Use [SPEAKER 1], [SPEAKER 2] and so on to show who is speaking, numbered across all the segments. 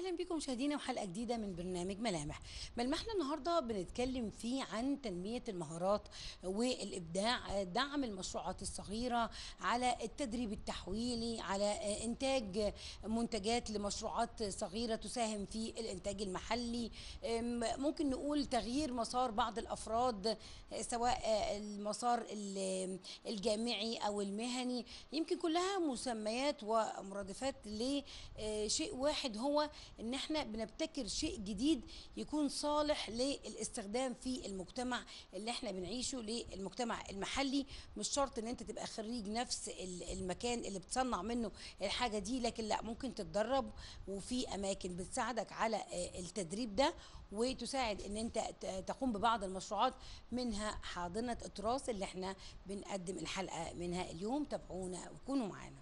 [SPEAKER 1] اهلا بكم مشاهدينا وحلقه جديده من برنامج ملامح ملمحنا النهارده بنتكلم فيه عن تنميه المهارات والابداع دعم المشروعات الصغيره على التدريب التحويلي على انتاج منتجات لمشروعات صغيره تساهم في الانتاج المحلي أم، ممكن نقول تغيير مسار بعض الافراد سواء المسار ال- الجامعي او المهني يمكن كلها مسميات ومرادفات لشيء واحد هو ان احنا بنبتكر شيء جديد يكون صالح للاستخدام في المجتمع اللي احنا بنعيشه للمجتمع المحلي مش شرط ان انت تبقى خريج نفس ال- المكان اللي بتصنع منه الحاجه دي لكن لا ممكن تتدرب وفي اماكن بتساعدك على آه، التدريب ده وتساعد ان انت ت- تقوم ببعض المشروعات منها حاضنه التراث اللي احنا بنقدم الحلقه منها اليوم تابعونا وكونوا معانا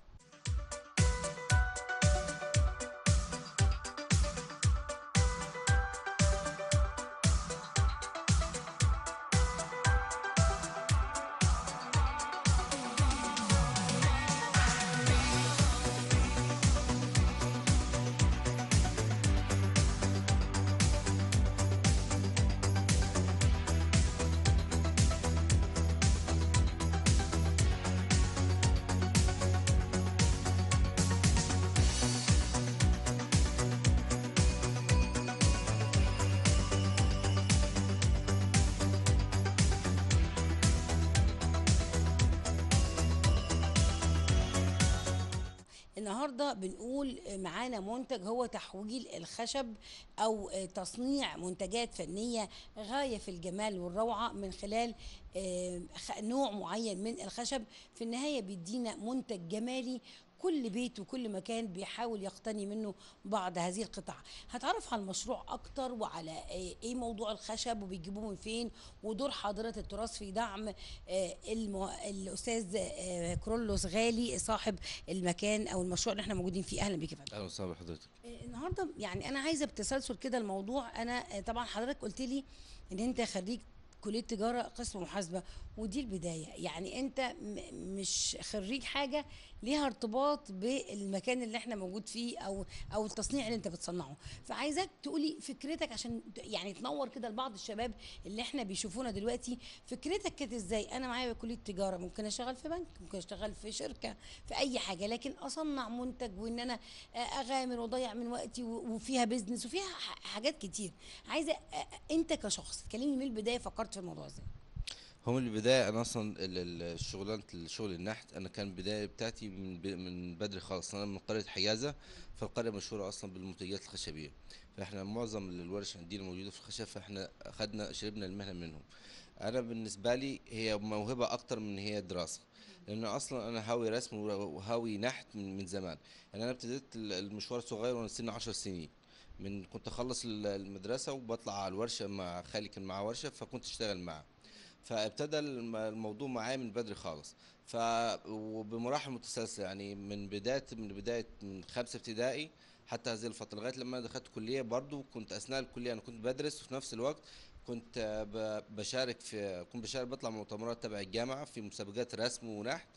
[SPEAKER 1] النهارده بنقول معانا منتج هو تحويل الخشب او تصنيع منتجات فنيه غايه في الجمال والروعه من خلال آه، خ- نوع معين من الخشب في النهايه بيدينا منتج جمالي كل بيت وكل مكان بيحاول يقتني منه بعض هذه القطع هتعرف على المشروع اكتر وعلى آه، ايه موضوع الخشب وبيجيبوه من فين ودور حاضره التراث في دعم آه، المو... الاستاذ آه، كرولوس غالي صاحب المكان او المشروع اللي احنا موجودين فيه اهلا بيك يا فندم
[SPEAKER 2] اهلا وسهلا بحضرتك
[SPEAKER 1] آه، النهارده يعني انا عايزه بتسلسل كده الموضوع انا آه، طبعا حضرتك قلت لي ان انت خريج كليه تجاره قسم محاسبه ودي البدايه يعني انت م- مش خريج حاجه ليها ارتباط بالمكان اللي احنا موجود فيه او او التصنيع اللي انت بتصنعه فعايزاك تقولي فكرتك عشان ت- يعني تنور كده لبعض الشباب اللي احنا بيشوفونا دلوقتي فكرتك كانت ازاي انا معايا كليه تجاره ممكن اشتغل في بنك ممكن اشتغل في شركه في اي حاجه لكن اصنع منتج وان انا آه، اغامر واضيع من وقتي و- وفيها بيزنس وفيها ح- حاجات كتير عايزه آه، انت كشخص تكلمني من البدايه فكرت في الموضوع ازاي
[SPEAKER 2] هو من البدايه انا اصلا ال- ال- الشغلانه الشغل النحت انا كان البدايه بتاعتي من ب- من بدري خالص انا من قريه حجازه فالقريه مشهوره اصلا بالمنتجات الخشبيه فاحنا معظم الورش عندنا موجوده في الخشب فاحنا اخذنا شربنا المهنه منهم انا بالنسبه لي هي موهبه اكتر من هي دراسه لان اصلا انا هاوي رسم وهاوي نحت من, من زمان يعني انا ابتديت ال- المشوار صغير وانا سني 10 سنين من كنت اخلص ال- المدرسه وبطلع على الورشه مع خالي كان معاه ورشه فكنت اشتغل معاه فابتدى الم- الموضوع معايا من بدري خالص ف وبمراحل متسلسله يعني من بدايه من بدايه من خمسه ابتدائي حتى هذه الفتره لغايه لما أنا دخلت كليه برضو كنت اثناء الكليه انا كنت بدرس وفي نفس الوقت كنت آه، ب- بشارك في كنت بشارك بطلع مؤتمرات تبع الجامعه في مسابقات رسم ونحت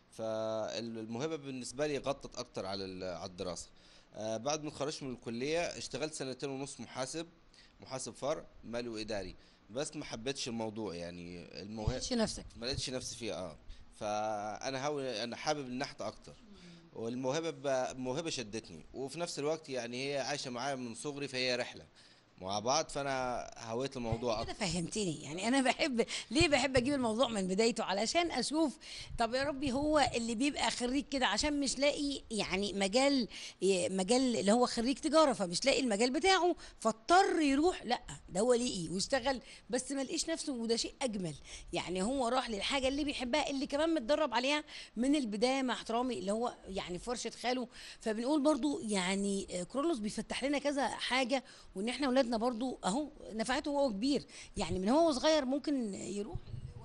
[SPEAKER 2] فالموهبه بالنسبه لي غطت اكتر على ال- على الدراسه آه، بعد ما اتخرجت من الكليه اشتغلت سنتين ونص محاسب محاسب فرع مالي واداري بس ما حبيتش الموضوع يعني الموهبه
[SPEAKER 1] تشي نفسك
[SPEAKER 2] ما لقيتش نفسي فيها اه فانا هاوي انا حابب النحت اكتر والموهبه ب... موهبه شدتني وفي نفس الوقت يعني هي عايشه معايا من صغري فهي رحله مع بعض فانا هويت الموضوع
[SPEAKER 1] كده
[SPEAKER 2] اكتر
[SPEAKER 1] فهمتني يعني انا بحب ليه بحب اجيب الموضوع من بدايته علشان اشوف طب يا ربي هو اللي بيبقى خريج كده عشان مش لاقي يعني مجال مجال اللي هو خريج تجاره فمش لاقي المجال بتاعه فاضطر يروح لا ده هو لقي واشتغل بس ما لقيش نفسه وده شيء اجمل يعني هو راح للحاجه اللي بيحبها اللي كمان متدرب عليها من البدايه مع احترامي اللي هو يعني في ورشه خاله فبنقول برضو يعني آه، كرولوس بيفتح لنا كذا حاجه وان احنا اولادنا برضو اهو نفعته وهو كبير يعني من هو صغير ممكن يروح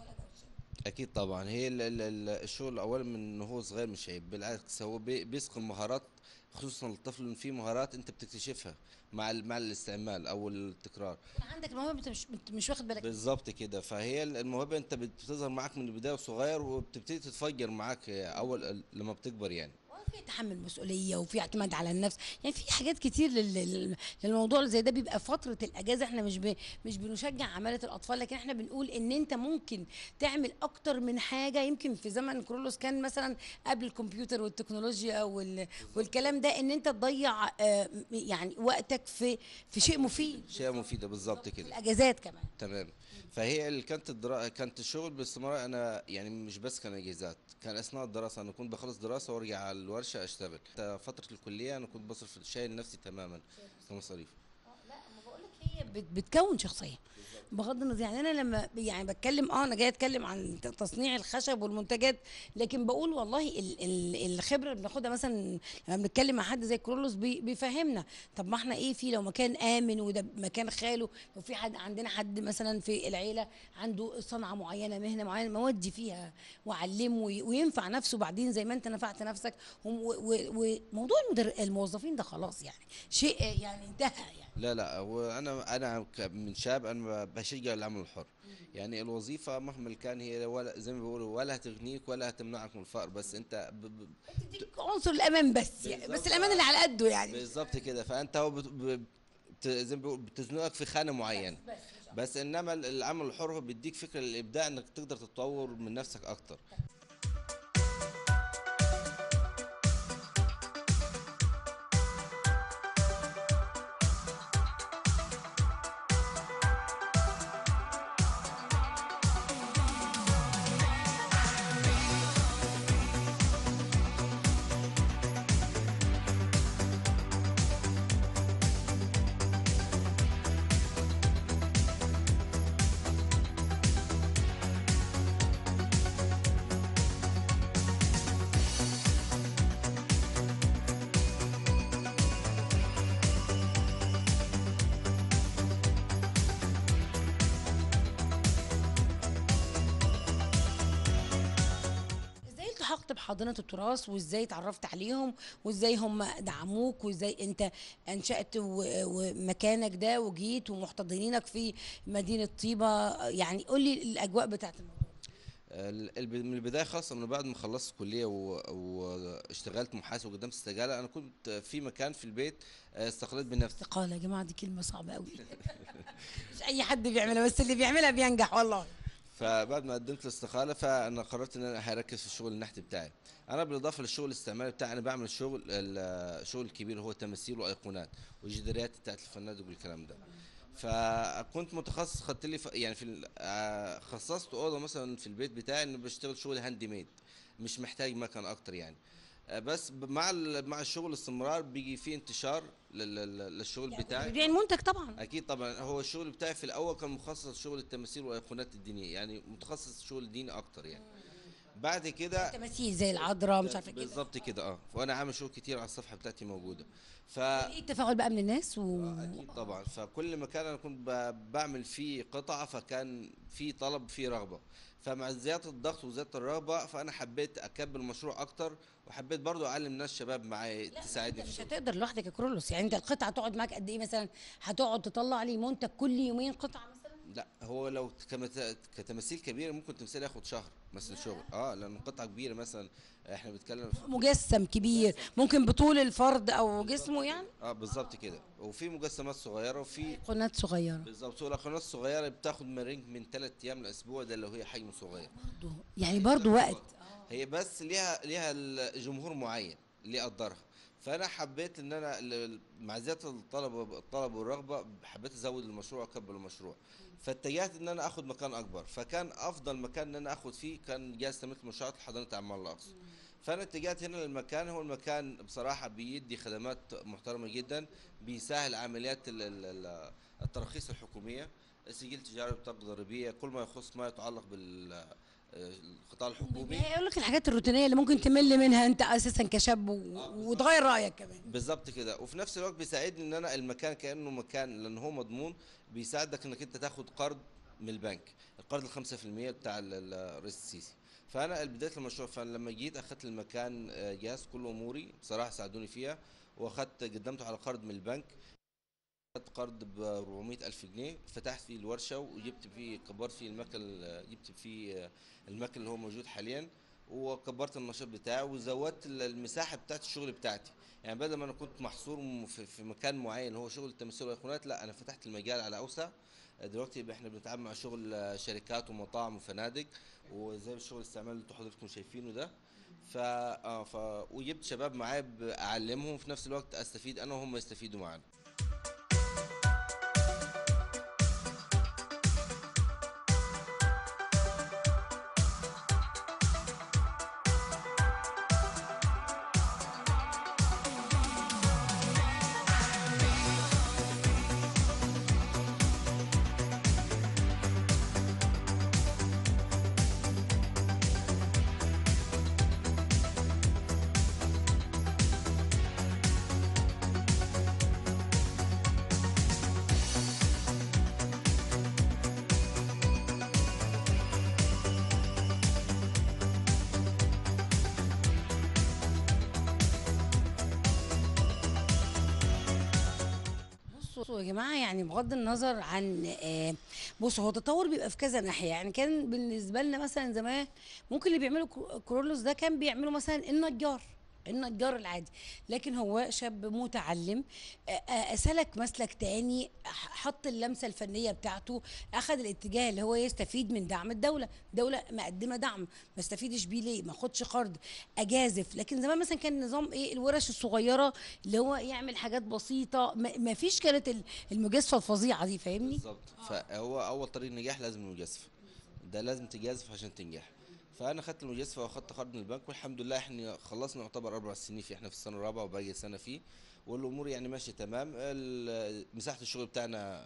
[SPEAKER 2] اكيد طبعا هي ال ال ال الشغل اولا من إن هو صغير مش عيب بالعكس هو بي- بيسقي مهارات خصوصا الطفل ان في مهارات انت بتكتشفها مع ال- مع الاستعمال او التكرار
[SPEAKER 1] عندك الموهبه انت مش انت مش واخد بالك
[SPEAKER 2] بالظبط كده فهي الموهبه انت بت- بتظهر معاك من البدايه صغير وبتبتدي تتفجر معاك اول لما بتكبر يعني
[SPEAKER 1] في تحمل مسؤوليه وفي اعتماد على النفس يعني في حاجات كتير لل- لل- للموضوع اللي زي ده بيبقى فتره الاجازه احنا مش ب... مش بنشجع عماله الاطفال لكن احنا بنقول ان انت ممكن تعمل اكتر من حاجه يمكن في زمن كرولوس كان مثلا قبل الكمبيوتر والتكنولوجيا وال... والكلام ده ان انت تضيع آه، يعني وقتك في في شيء مفيد
[SPEAKER 2] شيء مفيده بالظبط
[SPEAKER 1] في
[SPEAKER 2] كده
[SPEAKER 1] الاجازات كمان
[SPEAKER 2] تمام فهي اللي كانت الدرا... كانت الشغل باستمرار انا يعني مش بس كان اجازات كان اثناء الدراسه انا كنت بخلص دراسه وارجع على الورشه اشتغل فتره الكليه انا كنت بصرف شايل نفسي تماما كمصاريف
[SPEAKER 1] لا ما بقول لك هي بت- بتكون شخصيه بغض النظر يعني انا لما ب- يعني بتكلم اه انا جايه اتكلم عن ت- تصنيع الخشب والمنتجات لكن بقول والله ال ال الخبره اللي بناخدها مثلا لما بنتكلم مع حد زي كرولوس بي بيفهمنا طب ما احنا ايه في لو مكان امن وده مكان خاله لو في حد عندنا حد مثلا في العيله عنده صنعه معينه مهنه معينه مودي فيها واعلمه وي- وينفع نفسه بعدين زي ما انت نفعت نفسك وم- و- و- وموضوع المدر- الموظفين ده خلاص يعني شيء يعني انتهى يعني
[SPEAKER 2] لا لا هو انا انا ك- من شاب انا بشجع العمل الحر يعني الوظيفه مهما كان هي ولا زي ما بيقولوا ولا هتغنيك ولا هتمنعك من الفقر بس انت ب... ب...
[SPEAKER 1] تديك عنصر الامان بس يعني بس
[SPEAKER 2] بالظبط.
[SPEAKER 1] الامان اللي على قده يعني
[SPEAKER 2] بالظبط كده فانت هو بت... ب... بت... زي ما بيقولوا بتزنقك في خانه معينه بس انما العمل الحر هو بيديك فكره للابداع انك تقدر تتطور من نفسك اكتر
[SPEAKER 1] ازاي التحقت بحاضنه التراث وازاي اتعرفت عليهم وازاي هم دعموك وازاي انت انشات و- ومكانك ده وجيت ومحتضنينك في مدينه طيبه يعني قول لي الاجواء بتاعت الموضوع
[SPEAKER 2] ال- الب- من البدايه خالص من بعد ما خلصت كليه و- واشتغلت محاسب وقدمت استقاله انا كنت في مكان في البيت آه، استقلت بنفسي
[SPEAKER 1] استقاله يا جماعه دي كلمه صعبه قوي مش اي حد بيعملها بس اللي بيعملها بينجح والله
[SPEAKER 2] فبعد ما قدمت الاستقاله فانا قررت ان انا هركز في الشغل النحتي بتاعي انا بالاضافه للشغل الاستعماري بتاعي انا بعمل شغل الشغل الكبير هو تماثيل وايقونات والجداريات بتاعت الفنادق والكلام ده فكنت متخصص خدت لي ف- يعني في ال- آه، خصصت اوضه مثلا في البيت بتاعي انه بشتغل شغل هاند ميد مش محتاج مكان اكتر يعني آه، بس ب- مع ال- مع الشغل استمرار بيجي في انتشار لل- لل- للشغل بتاعي
[SPEAKER 1] بتبيع المنتج طبعا
[SPEAKER 2] اكيد طبعا هو الشغل بتاعي في الاول كان مخصص شغل التماثيل والايقونات الدينيه يعني متخصص شغل ديني اكتر يعني بعد كده
[SPEAKER 1] تماثيل زي العذراء مش عارفه كده
[SPEAKER 2] بالظبط كده اه وانا عامل شغل كتير على الصفحه بتاعتي موجوده ف
[SPEAKER 1] ايه التفاعل بقى من الناس و...
[SPEAKER 2] اكيد طبعا فكل مكان انا كنت ب- بعمل فيه قطعه فكان في طلب في رغبه فمع زياده الضغط وزياده الرغبه فانا حبيت اكبر المشروع اكتر وحبيت برضو اعلم ناس شباب معايا تساعدني
[SPEAKER 1] انت
[SPEAKER 2] في
[SPEAKER 1] مش
[SPEAKER 2] الشغل
[SPEAKER 1] هتقدر لوحدك يا كرولوس يعني انت القطعه تقعد معاك قد ايه مثلا هتقعد تطلع لي منتج كل يومين قطعه مثلا
[SPEAKER 2] لا هو لو كمت- كتماثيل كبيره ممكن تمثيل ياخد شهر مثلا شغل اه لان قطعه كبيره مثلا احنا بنتكلم في
[SPEAKER 1] مجسم كبير ممكن بطول الفرد او جسمه يعني
[SPEAKER 2] اه بالظبط كده وفي مجسمات صغيره وفي
[SPEAKER 1] قنات صغيره
[SPEAKER 2] بالظبط والاقناص الصغيره بتاخد من رينج من ثلاث ايام لاسبوع ده لو هي حجم صغير
[SPEAKER 1] برضه يعني برضه وقت
[SPEAKER 2] هي بس ليها ليها الجمهور معين اللي يقدرها فانا حبيت ان انا ل- مع زياده الطلب الطلب والرغبه حبيت ازود المشروع واكبر المشروع فاتجهت ان انا اخد مكان اكبر فكان افضل مكان ان انا اخد فيه كان جهاز تنميه المنشات حضانه اعمال الاقصى فانا اتجهت هنا للمكان هو المكان بصراحه بيدي خدمات محترمه جدا بيسهل عمليات ال- ال- ال- التراخيص الحكوميه سجل تجاري بطاقه ضريبيه كل ما يخص ما يتعلق بالقطاع الحكومي
[SPEAKER 1] يقول لك الحاجات الروتينيه اللي ممكن تمل منها انت اساسا كشاب و... وتغير رايك كمان
[SPEAKER 2] بالظبط كده وفي نفس الوقت بيساعدني ان انا المكان كانه مكان لان هو مضمون بيساعدك انك انت تاخد قرض من البنك القرض ال 5% بتاع ال- ال- الرئيس السيسي فانا بدايه المشروع فلما جيت اخذت المكان آه، جهاز كل اموري بصراحه ساعدوني فيها واخدت قدمته على قرض من البنك خدت قرض ب 400 ألف جنيه فتحت فيه الورشة وجبت فيه كبرت فيه المكن جبت فيه المكن اللي هو موجود حاليا وكبرت النشاط بتاعي وزودت ال- المساحه بتاعت الشغل بتاعتي يعني بدل ما انا كنت محصور م- في, في مكان معين هو شغل التمثيل والايقونات لا انا فتحت المجال على اوسع دلوقتي يبقى احنا بنتعامل مع شغل آه، شركات ومطاعم وفنادق وزي الشغل الاستعمال اللي انتوا حضراتكم شايفينه ده ف... آه ف وجبت شباب معايا ب- اعلمهم في نفس الوقت استفيد انا وهم يستفيدوا معانا
[SPEAKER 1] بصوا يا جماعه يعني بغض النظر عن آه، بصوا هو التطور بيبقى في كذا ناحيه يعني كان بالنسبه لنا مثلا زمان ممكن اللي بيعملوا كرو- كرولوس ده كان بيعملوا مثلا النجار النجار العادي لكن هو شاب متعلم آه، آه، سلك مسلك تاني ح- حط اللمسه الفنيه بتاعته اخذ الاتجاه اللي هو يستفيد من دعم الدوله دوله مقدمه دعم ما استفيدش بيه ليه ما اخدش قرض اجازف لكن زمان مثلا كان نظام ايه الورش الصغيره اللي هو يعمل حاجات بسيطه ما ما فيش كانت ال- المجازفه الفظيعه دي فاهمني
[SPEAKER 2] بالظبط فهو اول طريق نجاح لازم المجازفه ده لازم تجازف عشان تنجح فانا خدت المجازفه واخدت قرض من البنك والحمد لله احنا خلصنا يعتبر اربع سنين فيه احنا في السنه الرابعه وباقي سنه فيه والامور يعني ماشيه تمام ال- مساحه الشغل بتاعنا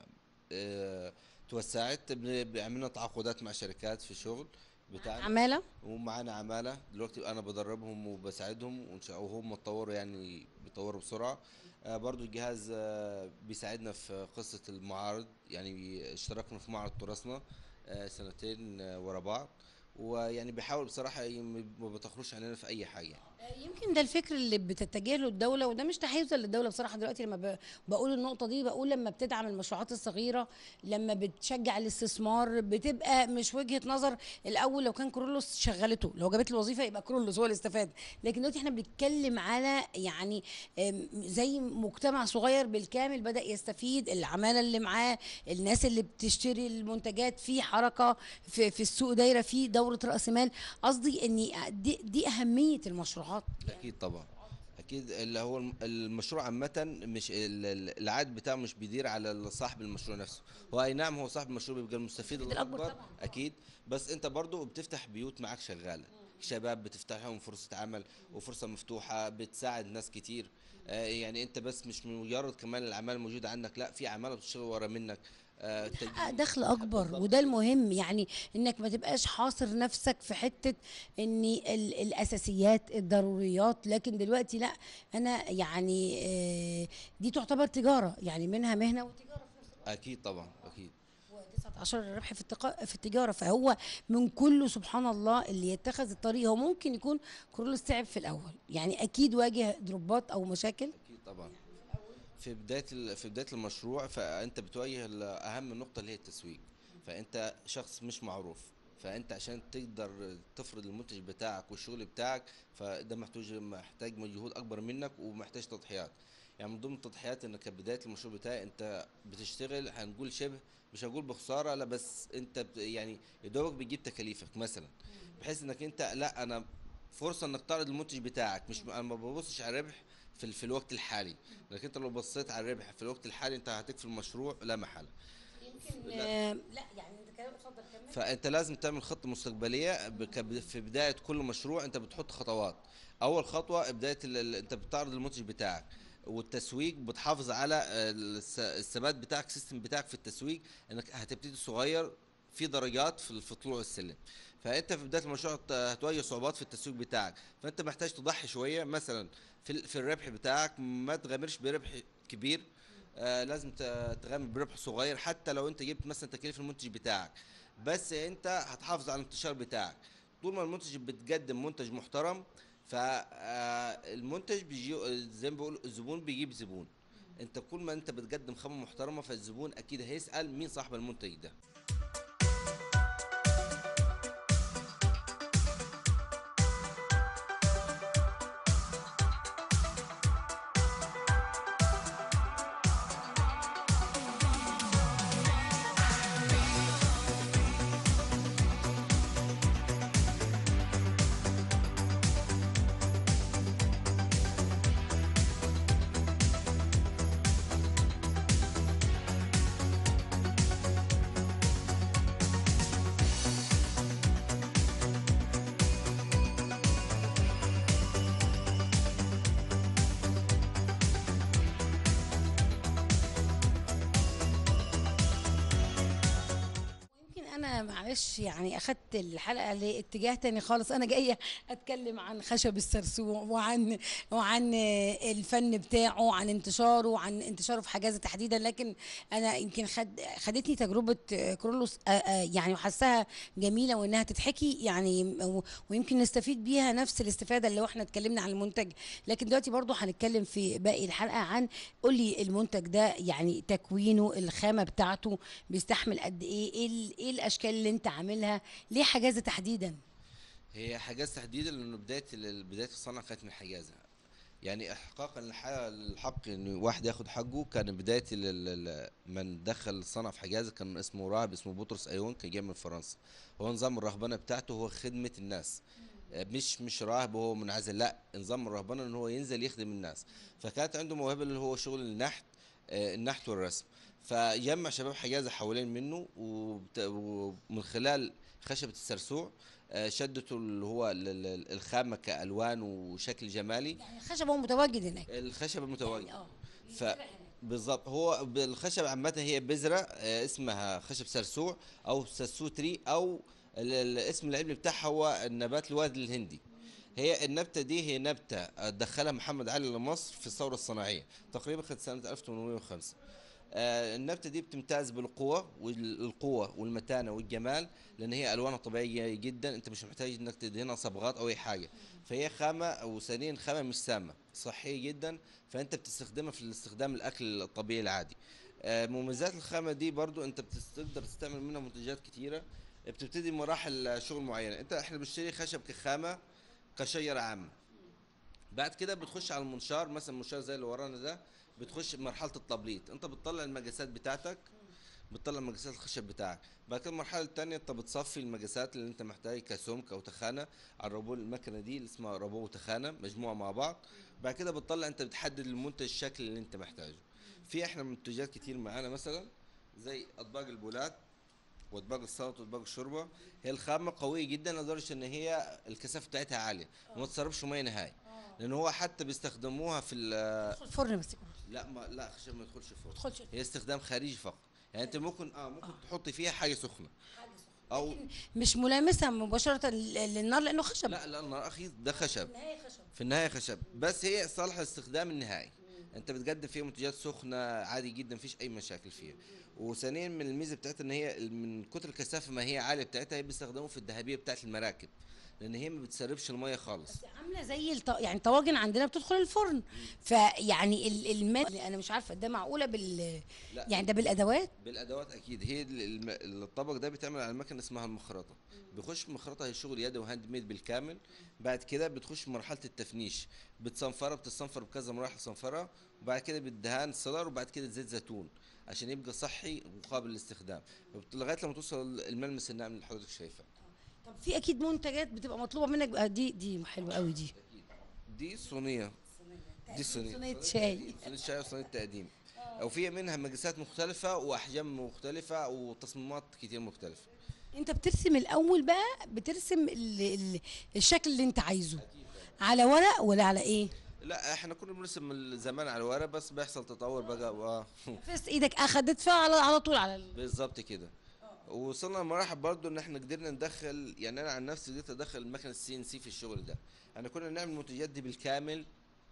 [SPEAKER 2] اه توسعت بن- عملنا تعاقدات مع شركات في الشغل بتاعنا
[SPEAKER 1] عماله
[SPEAKER 2] ومعانا عماله دلوقتي انا بدربهم وبساعدهم وإن شاء- وهم اتطوروا يعني بيطوروا بسرعه آه برضو الجهاز آه بيساعدنا في قصه المعارض يعني اشتركنا في معرض تراثنا آه سنتين آه ورا بعض ويعني بيحاول بصراحه ي- ما بتخرجش عننا في اي حاجه
[SPEAKER 1] يمكن ده الفكر اللي بتتجه له الدوله وده مش تحيزا للدوله بصراحه دلوقتي لما ب- بقول النقطه دي بقول لما بتدعم المشروعات الصغيره لما بتشجع الاستثمار بتبقى مش وجهه نظر الاول لو كان كرولوس شغلته لو جابت له وظيفه يبقى كرولوس هو اللي استفاد لكن دلوقتي احنا بنتكلم على يعني أم، زي مجتمع صغير بالكامل بدا يستفيد العماله اللي معاه الناس اللي بتشتري المنتجات في حركه في, في السوق دايره في دوره راس مال قصدي ان دي, دي اهميه المشروعات
[SPEAKER 2] اكيد طبعا اكيد اللي هو الم- المشروع عامه مش ال- ال- العائد بتاعه مش بيدير على صاحب المشروع نفسه هو اي نعم هو صاحب المشروع بيبقى المستفيد
[SPEAKER 1] الأكبر
[SPEAKER 2] الاكبر
[SPEAKER 1] طبعاً.
[SPEAKER 2] اكيد بس انت برضو بتفتح بيوت معاك شغاله شباب بتفتح لهم فرصه عمل وفرصه مفتوحه بتساعد ناس كتير آه، يعني انت بس مش مجرد كمان الاعمال الموجوده عندك لا في اعمال بتشتغل ورا منك آه،
[SPEAKER 1] تحقق
[SPEAKER 2] تجديد.
[SPEAKER 1] دخل اكبر وده المهم يعني انك ما تبقاش حاصر نفسك في حته ان ال- الاساسيات الضروريات لكن دلوقتي لا انا يعني آه، دي تعتبر تجاره يعني منها مهنه وتجاره في نفس الوقت
[SPEAKER 2] اكيد طبعا اكيد
[SPEAKER 1] 19 الربح في التقا... في التجاره فهو من كله سبحان الله اللي يتخذ الطريق هو ممكن يكون كرولوس تعب في الاول يعني اكيد واجه دروبات او مشاكل
[SPEAKER 2] اكيد طبعا في بدايه ال- في بدايه المشروع فانت بتواجه ال- اهم نقطه اللي هي التسويق فانت شخص مش معروف فانت عشان تقدر تفرض المنتج بتاعك والشغل بتاعك فده محتاج محتاج مجهود اكبر منك ومحتاج تضحيات يعني من ضمن التضحيات انك بدايه المشروع بتاعي انت بتشتغل هنقول شبه مش هقول بخساره لا بس انت بت يعني يا دوبك بتجيب تكاليفك مثلا بحيث انك انت لا انا فرصه انك تعرض المنتج بتاعك مش انا ما ببصش على الربح في, ال- في الوقت الحالي لكن انت لو بصيت على الربح في الوقت الحالي انت هتكفي المشروع لا محاله
[SPEAKER 1] يمكن آه، لا يعني انت كلام اتفضل كمل
[SPEAKER 2] فانت لازم تعمل خطه مستقبليه بك- في بدايه كل مشروع انت بتحط خطوات اول خطوه بدايه ال- ال- انت بتعرض المنتج بتاعك والتسويق بتحافظ على الس- الثبات بتاعك السيستم بتاعك في التسويق انك هتبتدي صغير في درجات في في طلوع السلم فانت في بدايه المشروع هت- هتواجه صعوبات في التسويق بتاعك فانت محتاج تضحي شويه مثلا في ال- في الربح بتاعك ما تغامرش بربح كبير آه لازم ت- تغامر بربح صغير حتى لو انت جبت مثلا تكلفه المنتج بتاعك بس انت هتحافظ على الانتشار بتاعك طول ما المنتج بتقدم منتج محترم فالمنتج بيجي زي ما بيقولوا الزبون بيجيب زبون انت كل ما انت بتقدم خامه محترمه فالزبون اكيد هيسال مين صاحب المنتج ده
[SPEAKER 1] انا معلش يعني اخدت الحلقه لاتجاه تاني خالص انا جايه اتكلم عن خشب السرسوع وعن وعن الفن بتاعه وعن انتشاره وعن انتشاره في حجازه تحديدا لكن انا يمكن خد خدتني تجربه كرولوس آه، آه، يعني وحاساها جميله وانها تتحكي يعني و- ويمكن نستفيد بيها نفس الاستفاده اللي احنا اتكلمنا عن المنتج لكن دلوقتي برضو هنتكلم في باقي الحلقه عن قول لي المنتج ده يعني تكوينه الخامه بتاعته بيستحمل قد ايه ايه ال- ايه الاشكال اللي انت عاملها ليه حجازه تحديدا
[SPEAKER 2] هي حجاز تحديدا لانه بدايه ال- بدايه الصنعه كانت من حجازه يعني احقاقا للحق الحق ان واحد ياخد حقه كان بدايه ال- ال- ال- من دخل الصنعه في حجازه كان اسمه راهب اسمه بطرس ايون كان جاي من فرنسا هو نظام الرهبنه بتاعته هو خدمه الناس آه، مش مش راهب وهو منعزل لا نظام الرهبنه ان هو ينزل يخدم الناس فكانت عنده موهبه اللي هو شغل النحت آه، النحت والرسم فجمع شباب حجازه حوالين منه وبت- ومن خلال خشبه السرسوع آه، شدته اللي هو ال- ال- الخامه كالوان وشكل جمالي
[SPEAKER 1] يعني الخشب هو متواجد هناك
[SPEAKER 2] الخشب المتواجد
[SPEAKER 1] اه
[SPEAKER 2] ف بالظبط هو بالخشب عامة هي بذرة آه، اسمها خشب سرسوع أو سرسوتري أو ال- ال- الاسم العلمي بتاعها هو النبات الوادي الهندي هي النبتة دي هي نبتة آه، دخلها محمد علي لمصر في الثورة الصناعية تقريبا كانت سنة 1805 آه، النبتة دي بتمتاز بالقوة والقوة والمتانة والجمال لأن هي ألوانها طبيعية جدا أنت مش محتاج إنك تدهنها صبغات أو أي حاجة فهي خامة وثانيا خامة مش سامة صحية جدا فأنت بتستخدمها في الاستخدام الأكل الطبيعي العادي آه، مميزات الخامة دي برضو أنت بتقدر تستعمل منها منتجات كتيرة بتبتدي مراحل شغل معينة أنت إحنا بنشتري خشب كخامة كشجرة عامة بعد كده بتخش على المنشار مثلا منشار زي اللي ورانا ده بتخش مرحله التبليط انت بتطلع المقاسات بتاعتك بتطلع مقاسات الخشب بتاعك بعد كده المرحله الثانيه انت بتصفي المقاسات اللي انت محتاج كسمك او تخانه على الربو المكنه دي اللي اسمها ربو وتخانه مجموعه مع بعض بعد كده بتطلع انت بتحدد المنتج الشكل اللي انت محتاجه في احنا منتجات كتير معانا مثلا زي اطباق البولات واطباق السلطه واطباق الشوربه هي الخامه قويه جدا لدرجه ان هي الكثافه بتاعتها عاليه وما تصرفش ميه نهائي لان هو حتى بيستخدموها في ال-
[SPEAKER 1] تدخل الفرن بس يكون
[SPEAKER 2] لا ما لا خشب ما يدخلش فرن
[SPEAKER 1] تدخلش
[SPEAKER 2] هي استخدام خارجي فقط يعني انت ممكن اه ممكن تحطي فيها حاجه سخنه او
[SPEAKER 1] مش ملامسه مباشره لل- للنار لانه خشب
[SPEAKER 2] لا لا النار اخي ده خشب
[SPEAKER 1] النهايه خشب
[SPEAKER 2] في النهايه خشب بس هي صالحه للاستخدام النهائي انت بتقدم فيها منتجات سخنه عادي جدا مفيش اي مشاكل فيها وثانيا من الميزه بتاعتها ان هي من كتر الكثافه ما هي عاليه بتاعتها هي بيستخدموها في الذهبيه بتاعت المراكب لان هي ما بتسربش الميه خالص
[SPEAKER 1] عامله زي الط... يعني طواجن عندنا بتدخل الفرن فيعني ال- الماء انا مش عارفه ده معقوله بال
[SPEAKER 2] لا.
[SPEAKER 1] يعني ده بالادوات
[SPEAKER 2] بالادوات اكيد هي ال- الم- الطبق ده بيتعمل على مكنه اسمها المخرطه بيخش مخرطه هي شغل يدوي هاند ميد بالكامل بعد كده بتخش مرحله التفنيش بتصنفرها بتتصنفر بكذا مراحل صنفره وبعد كده بالدهان سولار وبعد كده زيت زيتون عشان يبقى صحي وقابل للاستخدام وبت- لغايه لما توصل الملمس الناعم اللي حضرتك شايفه
[SPEAKER 1] طب في اكيد منتجات بتبقى مطلوبه منك بقى دي دي حلوه قوي دي
[SPEAKER 2] دي صينيه دي صينيه
[SPEAKER 1] صينية شاي.
[SPEAKER 2] صينيه شاي وصينيه تقديم او فيها منها مقاسات مختلفه واحجام مختلفه وتصميمات كتير مختلفه
[SPEAKER 1] انت بترسم الاول بقى بترسم ال... ال... الشكل اللي انت عايزه على ورق ولا على ايه
[SPEAKER 2] لا احنا كنا بنرسم من زمان على الورق بس بيحصل تطور بقى آه،
[SPEAKER 1] فست ايدك اخدت فيها على على طول على ال...
[SPEAKER 2] بالظبط كده وصلنا لمراحل برضو ان احنا قدرنا ندخل يعني انا عن نفسي قدرت ادخل المكنه السي ان سي في الشغل ده احنا كنا نعمل المنتجات دي بالكامل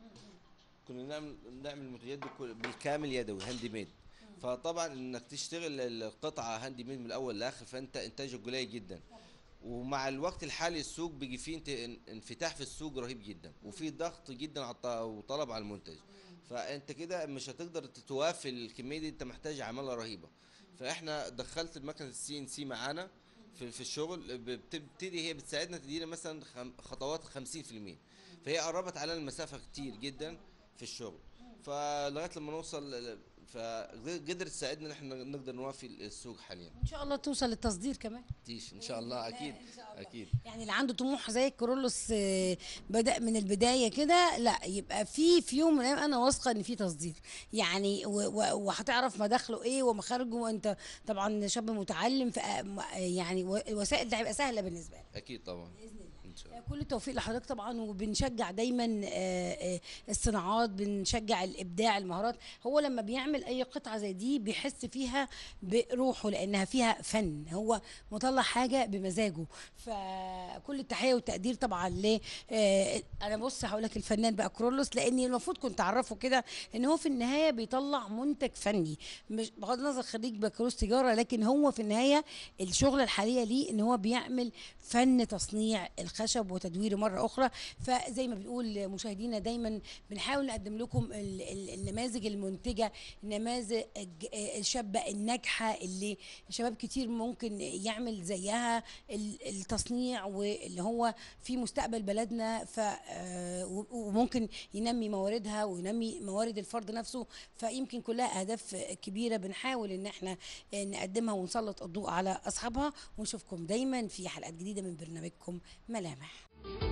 [SPEAKER 2] كنا نعمل نعمل المنتجات دي كل- بالكامل يدوي هاند ميد فطبعا انك تشتغل القطعه هاند ميد من الاول لاخر فانت انتاجك قليل جدا ومع الوقت الحالي السوق بيجي فيه انت- ان- انفتاح في السوق رهيب جدا وفي ضغط جدا على الط- وطلب على المنتج فانت كده مش هتقدر توافي الكميه دي انت محتاج عماله رهيبه فاحنا دخلت المكنه السي ان سي معانا في في الشغل بتبتدي هي بتساعدنا تدينا مثلا خم- خطوات 50% فهي قربت علينا المسافه كتير جدا في الشغل فلغايه لما نوصل فقدرت تساعدنا ان احنا نقدر نوافي السوق حاليا
[SPEAKER 1] ان شاء الله توصل للتصدير كمان
[SPEAKER 2] تيش ان شاء الله اكيد اكيد
[SPEAKER 1] يعني اللي عنده طموح زي كورولوس آه، بدا من البدايه كده لا يبقى في في يوم من الايام انا واثقه ان في تصدير يعني و- و- وهتعرف مداخله ايه ومخارجه وانت طبعا شاب متعلم ف يعني و- الوسائل ده هيبقى سهله بالنسبه لك
[SPEAKER 2] اكيد طبعا
[SPEAKER 1] باذن الله
[SPEAKER 2] ان شاء الله
[SPEAKER 1] كل التوفيق لحضرتك طبعا وبنشجع دايما آه، آه، الصناعات بنشجع الابداع المهارات هو لما بيعمل اي قطعه زي دي بيحس فيها بروحه لانها فيها فن هو مطلع حاجه بمزاجه فكل التحيه والتقدير طبعا ل آه، انا بص هقول لك الفنان بقى كرولوس لاني المفروض كنت اعرفه كده ان هو في النهايه بيطلع منتج فني مش بغض النظر خريج بكالوريوس تجاره لكن هو في النهايه الشغله الحاليه ليه ان هو بيعمل فن تصنيع الخشب وتدويره مره اخرى فزي ما بنقول مشاهدينا دايما بنحاول نقدم لكم ال- ال- النماذج المنتجه النماذج الشابه الناجحه اللي شباب كتير ممكن يعمل زيها ال- التصنيع واللي هو في مستقبل بلدنا ف آه، و- وممكن ينمي مواردها وينمي موارد الفرد نفسه فيمكن كلها اهداف كبيره بنحاول ان احنا آه، نقدمها ونسلط الضوء على اصحابها ونشوفكم دايما في حلقات جديده من برنامجكم ملامح